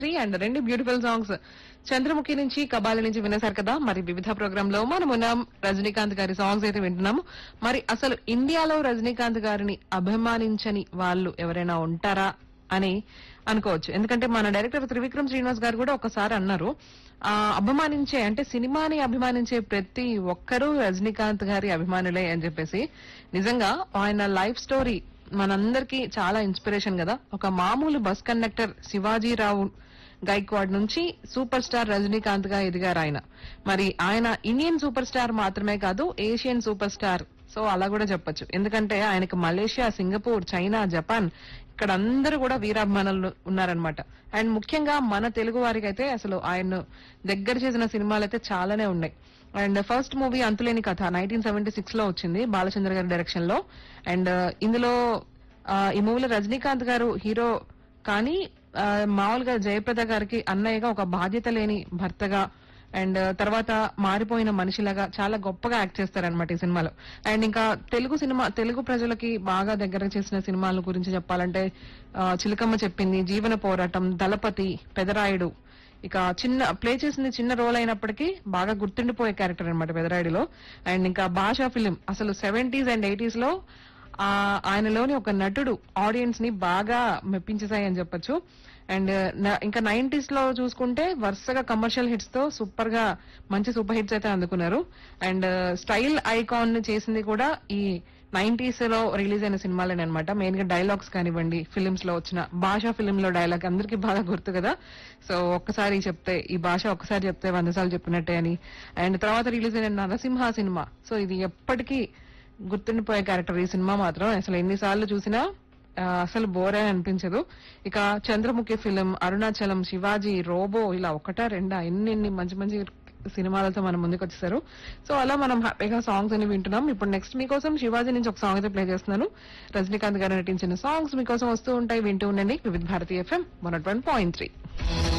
three and రెండు beautiful songs Chandramukhi నుంచి కబాలి నుంచి వినేశారు కదా మరి వివిధ ప్రోగ్రామ్ లో మనం ఉన్నాం రజనీకాంత్ గారి సాంగ్స్ అయితే వింటున్నాము మరి అసలు ఇండియాలో రజనీకాంత్ గారిని అభిమానించని వాళ్ళు ఎవరైనా ఉంటారా అని అనుకోవచ్చు ఎందుకంటే మన డైరెక్టర్ త్రివిక్రమ్ శ్రీనివాస్ గారు కూడా ఒకసారి అన్నారు ఆ అభిమానించే అంటే సినిమాని అభిమానించే ప్రతి ఒక్కరూ రజనీకాంత్ గారి అభిమానులే అని చెప్పేసి నిజంగా ఆయన లైఫ్ స్టోరీ మనందరికీ చాలా ఇన్స్పిరేషన్ కదా ఒక మామూలు బస్ కండక్టర్ శివాజీరావు గైక్వాడ్ నుంచి సూపర్ స్టార్ రజనీకాంత్ గా ఎదిగారు ఆయన మరి ఆయన ఇండియన్ సూపర్ స్టార్ మాత్రమే కాదు ఏషియన్ సూపర్ స్టార్ సో అలా కూడా చెప్పొచ్చు ఎందుకంటే ఆయనకు మలేషియా సింగపూర్ చైనా జపాన్ ఇక్కడ అందరూ కూడా వీరాభిమానులు ఉన్నారనమాట అండ్ ముఖ్యంగా మన తెలుగు వారికి అయితే అసలు ఆయన దగ్గర చేసిన సినిమాలు అయితే చాలానే ఉన్నాయి అండ్ ఫస్ట్ మూవీ అంతులేని కథ నైన్టీన్ సెవెంటీ సిక్స్ లో వచ్చింది బాలచంద్ర గారి డైరెక్షన్ లో అండ్ ఇందులో ఆ, ఈ మూవీలో రజనీకాంత్ గారు హీరో కానీ ఆ, మామూలుగా జయప్రద గారికి అన్నయ్యగా ఒక బాధ్యత లేని భర్తగా అండ్ తర్వాత మారిపోయిన మనిషిలాగా చాలా గొప్పగా యాక్ట్ చేస్తారనమాట ఈ సినిమాలో అండ్ ఇంకా తెలుగు సినిమా తెలుగు ప్రజలకి బాగా దగ్గర చేసిన సినిమాల గురించి చెప్పాలంటే ఆ, చిలకమ్మ చెప్పింది జీవన పోరాటం దళపతి పెదరాయుడు ఇక చిన్న ప్లే చేసింది చిన్న రోల్ అయినప్పటికీ బాగా గుర్తుండిపోయే క్యారెక్టర్ అనమాట పెదరాయుడిలో అండ్ ఇంకా భాషా ఫిలిం అసలు సెవెంటీస్ అండ్ ఎయిటీస్ లో ఆ ఆయనలోని ఒక నటుడు ఆడియన్స్ ని బాగా మెప్పించేశాయి అని చెప్పొచ్చు అండ్ న- ఇంకా నైన్టీస్ లో చూసుకుంటే వరుసగా కమర్షియల్ హిట్స్ తో సూపర్ గా మంచి సూపర్ హిట్స్ అయితే అందుకున్నారు అండ్ స్టైల్ ఐకాన్ చేసింది కూడా ఈ నైన్టీస్ లో రిలీజ్ అయిన సినిమాలనే అనమాట మెయిన్ గా డైలాగ్స్ కానివ్వండి ఫిలిమ్స్ లో వచ్చిన భాష ఫిలిం లో డైలాగ్ అందరికి బాగా గుర్తు కదా సో ఒక్కసారి చెప్తే ఈ భాష ఒక్కసారి చెప్తే వంద సార్లు చెప్పినట్టే అని అండ్ తర్వాత రిలీజ్ అయిన నరసింహ సినిమా సో ఇది ఎప్పటికీ గుర్తుండిపోయే క్యారెక్టర్ ఈ సినిమా మాత్రం అసలు ఎన్నిసార్లు చూసినా ఆ, అసలు బోర్ అని అనిపించదు ఇక చంద్రముఖి ఫిలిం అరుణాచలం శివాజీ రోబో ఇలా ఒకటా రెండా ఎన్ని ఎన్ని మంచి మంచి సినిమాలతో మనం ముందుకు వచ్చేసారు సో అలా మనం హ్యాపీగా సాంగ్స్ అని వింటున్నాం ఇప్పుడు నెక్స్ట్ మీకోసం శివాజీ నుంచి ఒక సాంగ్ అయితే ప్లే చేస్తున్నాను రజనీకాంత్ గారు నటించిన సాంగ్స్ మీకోసం వస్తూ ఉంటాయి వింటూ ఉండండి Vividh Bharati FM one point three